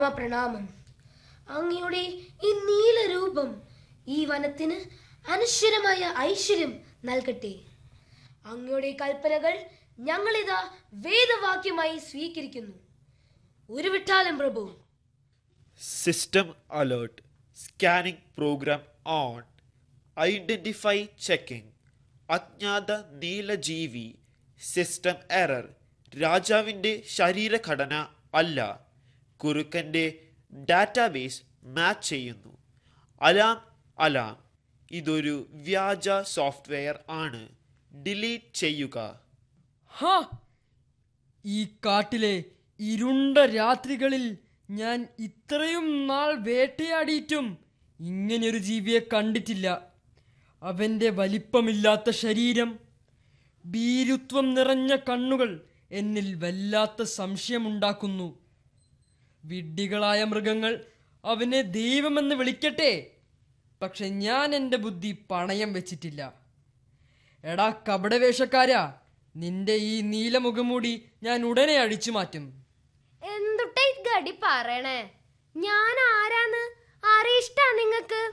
പ്രണാമം അങ്ങയുടെ ഈ നീലരൂപം ഈ വനത്തിന് അനശ്വരമായ ഐശ്വര്യം നൽകട്ടെ അങ്ങയുടെ കൽപ്പനകൾ ഞങ്ങളിതാ വേദവാക്യമായി സ്വീകരിക്കുന്നു ഉരുവിട്ടാലും പ്രഭു System alert. Scanning program on. Identify checking. അജ്ഞാത നീലജീവി സിസ്റ്റം എറർ രാജാവിൻ്റെ ശരീരഘടന അല്ല കുറുക്കൻ്റെ ഡാറ്റാബേസ് മാച്ച് ചെയ്യുന്നു അലാം അലാം ഇതൊരു വ്യാജ സോഫ്റ്റ്വെയർ ആണ് ഡിലീറ്റ് ചെയ്യുക ഹാ ഈ കാട്ടിലെ ഇരുണ്ട രാത്രികളിൽ ഞാൻ ഇത്രയും നാൾ വേട്ടയാടിയിട്ടും ഇങ്ങനെയൊരു ജീവിയെ കണ്ടിട്ടില്ല അവൻ്റെ വലിപ്പമില്ലാത്ത ശരീരം ഭീരുത്വം നിറഞ്ഞ കണ്ണുകൾ എന്നിൽ വല്ലാത്ത സംശയമുണ്ടാക്കുന്നു വിഡ്ഢികളായ മൃഗങ്ങൾ അവനെ ദൈവമെന്ന് വിളിക്കട്ടെ പക്ഷെ ഞാൻ എൻ്റെ ബുദ്ധി പണയം വെച്ചിട്ടില്ല എടാ കപടവേഷക്കാരാ നിന്റെ ഈ നീലമുഖമൂടി ഞാൻ ഉടനെ അഴിച്ചു മാറ്റും എന്തുട്ട ഈ ഗടി പറയണേ ഞാൻ ആരാന്ന് ആരെ ഇഷ്ടാ നിങ്ങക്ക്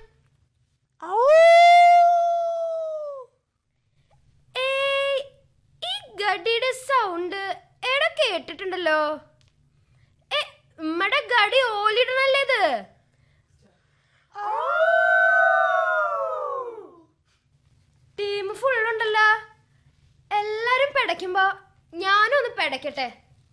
ഏയ്, ഈ ഗഡിയുടെ സൗണ്ട് എട കേട്ടിട്ടുണ്ടല്ലോ ഏ, ഉമ്മടെ ഗടി ഓലിടണല്ലേ ഇത് ടീം ഫുള്ളുണ്ടല്ലോ എല്ലാരും പെടയ്ക്കുമ്പോ ഞാനും ഒന്ന് പെടയ്ക്കട്ടെ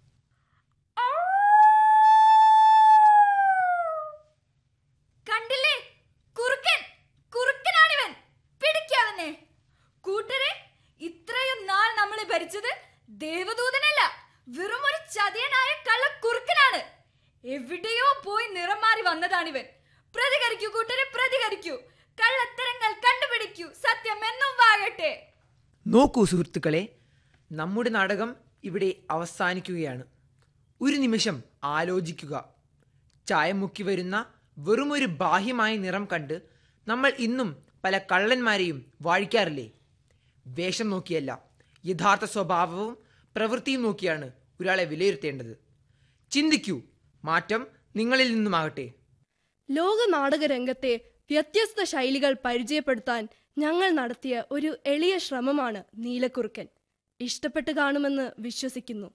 കണ്ടില്ലേ കുറുക്കൻ കുറുക്കനാണിവൻ പിടിക്കാവനെ കൂട്ടരെ ഇത്രയും നാൾ നമ്മളെ ഭരിച്ചത് ദേവദൂതനല്ല വെറും ഒരു ചതിയനായ കള്ള കുറുക്കനാണ് എവിടെയോ പോയി നിറം മാറി വന്നതാണിവൻ പ്രതികരിക്കൂ കൂട്ടരെ പ്രതികരിക്കൂ കള്ളത്തരങ്ങൾ കണ്ടുപിടിക്കൂ സത്യം എന്നും വാഴട്ടെ നോക്കൂ സുഹൃത്തുക്കളെ നമ്മുടെ നാടകം ഇവിടെ അവസാനിക്കുകയാണ് ഒരു നിമിഷം ആലോചിക്കുക ചായ മുക്കി വരുന്ന വെറുമൊരു ബാഹ്യമായ നിറം കണ്ട് നമ്മൾ ഇന്നും പല കള്ളന്മാരെയും വാഴിക്കാറില്ലേ വേഷം നോക്കിയല്ല യഥാർത്ഥ സ്വഭാവവും പ്രവൃത്തിയും നോക്കിയാണ് ഒരാളെ വിലയിരുത്തേണ്ടത് ചിന്തിക്കൂ മാറ്റം നിങ്ങളിൽ നിന്നുമാകട്ടെ ലോക നാടകരംഗത്തെ വ്യത്യസ്ത ശൈലികൾ പരിചയപ്പെടുത്താൻ ഞങ്ങൾ നടത്തിയ ഒരു എളിയ ശ്രമമാണ് നീലക്കുറുക്കൻ ഇഷ്ടപ്പെട്ട് കാണുമെന്ന് വിശ്വസിക്കുന്നു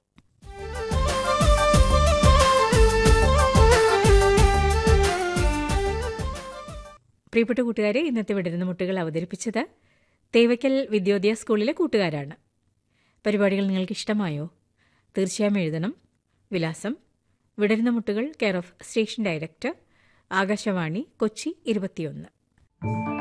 പ്രിയപ്പെട്ട കൂട്ടുകാരെ ഇന്നത്തെ വിടരുന്ന മുട്ടുകൾ അവതരിപ്പിച്ചത് തേവയ്ക്കൽ വിദ്യോദയ സ്കൂളിലെ കൂട്ടുകാരാണ് പരിപാടികൾ നിങ്ങൾക്ക് ഇഷ്ടമായോ തീർച്ചയായും എഴുതണം വിലാസം വിടരുന്ന മുട്ടുകൾ care of station director Akashvani Kochi ഇരുപത്തിയൊന്ന്